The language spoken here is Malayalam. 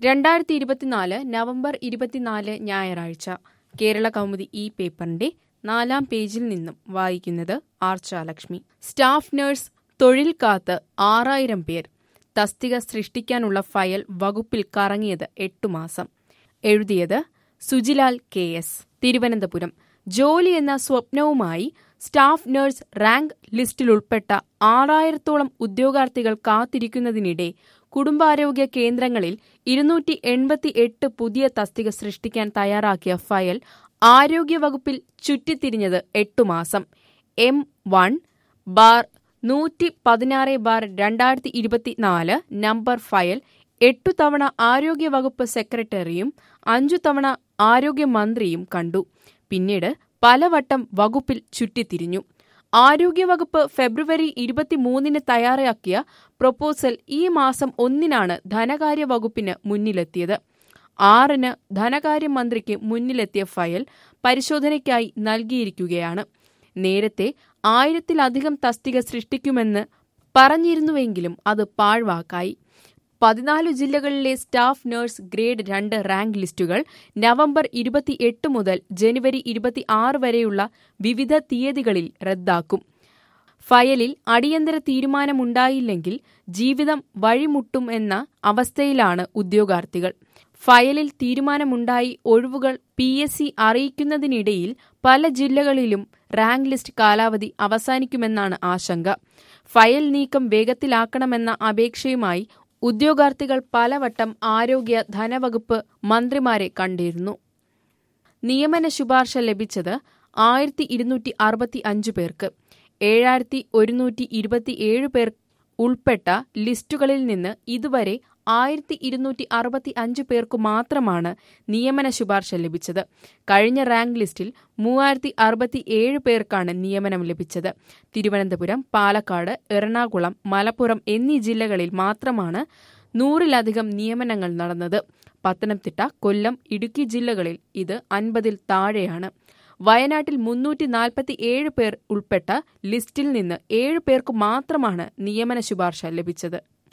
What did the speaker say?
രണ്ടായിരത്തി ഇരുപത്തിനാല് നവംബർ ഇരുപത്തിനാല് ഞായറാഴ്ച കേരള കൗമുദി ഈ പേപ്പറിന്റെ നാലാം പേജിൽ നിന്നും വായിക്കുന്നത് ആർച്ചാലക്ഷ്മി സ്റ്റാഫ് നഴ്സ് തൊഴിൽ കാത്ത് ആറായിരം പേർ തസ്തിക സൃഷ്ടിക്കാനുള്ള ഫയൽ വകുപ്പിൽ കറങ്ങിയത് എട്ടു മാസം എഴുതിയത് സുജിലാൽ കെ എസ് തിരുവനന്തപുരം ജോലി എന്ന സ്വപ്നവുമായി സ്റ്റാഫ് നഴ്സ് റാങ്ക് ലിസ്റ്റിലുൾപ്പെട്ട ആറായിരത്തോളം ഉദ്യോഗാർത്ഥികൾ കാത്തിരിക്കുന്നതിനിടെ കുടുംബാരോഗ്യ കേന്ദ്രങ്ങളിൽ ഇരുന്നൂറ്റി എൺപത്തി എട്ട് പുതിയ തസ്തിക സൃഷ്ടിക്കാൻ തയ്യാറാക്കിയ ഫയൽ ആരോഗ്യവകുപ്പിൽ ചുറ്റിത്തിരിഞ്ഞത് എട്ടു മാസം എം വൺ ബാർ നൂറ്റി പതിനാറ് ബാർ രണ്ടായിരത്തി ഇരുപത്തിനാല് നമ്പർ ഫയൽ എട്ടു തവണ ആരോഗ്യവകുപ്പ് സെക്രട്ടറിയും അഞ്ചു തവണ ആരോഗ്യമന്ത്രിയും കണ്ടു പിന്നീട് പലവട്ടം വകുപ്പിൽ ചുറ്റിത്തിരിഞ്ഞു ആരോഗ്യവകുപ്പ് ഫെബ്രുവരി ഇരുപത്തിമൂന്നിന് തയ്യാറാക്കിയ പ്രൊപ്പോസൽ ഈ മാസം ഒന്നിനാണ് ധനകാര്യ വകുപ്പിന് മുന്നിലെത്തിയത് ആറിന് ധനകാര്യമന്ത്രിക്ക് മുന്നിലെത്തിയ ഫയൽ പരിശോധനയ്ക്കായി നൽകിയിരിക്കുകയാണ് നേരത്തെ ആയിരത്തിലധികം തസ്തിക സൃഷ്ടിക്കുമെന്ന് പറഞ്ഞിരുന്നുവെങ്കിലും അത് പാഴ്വാക്കായി പതിനാല് ജില്ലകളിലെ സ്റ്റാഫ് നഴ്സ് ഗ്രേഡ് രണ്ട് റാങ്ക് ലിസ്റ്റുകൾ നവംബർ ഇരുപത്തിയെട്ട് മുതൽ ജനുവരി ഇരുപത്തിയാറ് വരെയുള്ള വിവിധ തീയതികളിൽ റദ്ദാക്കും ഫയലിൽ അടിയന്തര തീരുമാനമുണ്ടായില്ലെങ്കിൽ ജീവിതം വഴിമുട്ടും എന്ന അവസ്ഥയിലാണ് ഉദ്യോഗാർത്ഥികൾ ഫയലിൽ തീരുമാനമുണ്ടായി ഒഴിവുകൾ പി എസ് സി അറിയിക്കുന്നതിനിടയിൽ പല ജില്ലകളിലും റാങ്ക് ലിസ്റ്റ് കാലാവധി അവസാനിക്കുമെന്നാണ് ആശങ്ക ഫയൽ നീക്കം വേഗത്തിലാക്കണമെന്ന അപേക്ഷയുമായി ഉദ്യോഗാർത്ഥികൾ പലവട്ടം ആരോഗ്യ ധനവകുപ്പ് മന്ത്രിമാരെ കണ്ടിരുന്നു നിയമന ശുപാർശ ലഭിച്ചത് ആയിരത്തി ഇരുന്നൂറ്റി അറുപത്തി അഞ്ച് പേർക്ക് ഏഴായിരത്തി ഒരുന്നൂറ്റി ഇരുപത്തിയേഴ് പേർ ഉൾപ്പെട്ട ലിസ്റ്റുകളിൽ നിന്ന് ഇതുവരെ ആയിരത്തി ഇരുന്നൂറ്റി അറുപത്തി അഞ്ച് പേർക്കു മാത്രമാണ് നിയമന ശുപാർശ ലഭിച്ചത് കഴിഞ്ഞ റാങ്ക് ലിസ്റ്റിൽ മൂവായിരത്തി അറുപത്തി ഏഴ് പേർക്കാണ് നിയമനം ലഭിച്ചത് തിരുവനന്തപുരം പാലക്കാട് എറണാകുളം മലപ്പുറം എന്നീ ജില്ലകളിൽ മാത്രമാണ് നൂറിലധികം നിയമനങ്ങൾ നടന്നത് പത്തനംതിട്ട കൊല്ലം ഇടുക്കി ജില്ലകളിൽ ഇത് അൻപതിൽ താഴെയാണ് വയനാട്ടിൽ മുന്നൂറ്റി നാൽപ്പത്തി ഏഴ് പേർ ഉൾപ്പെട്ട ലിസ്റ്റിൽ നിന്ന് ഏഴ് പേർക്ക് മാത്രമാണ് നിയമന ശുപാർശ ലഭിച്ചത്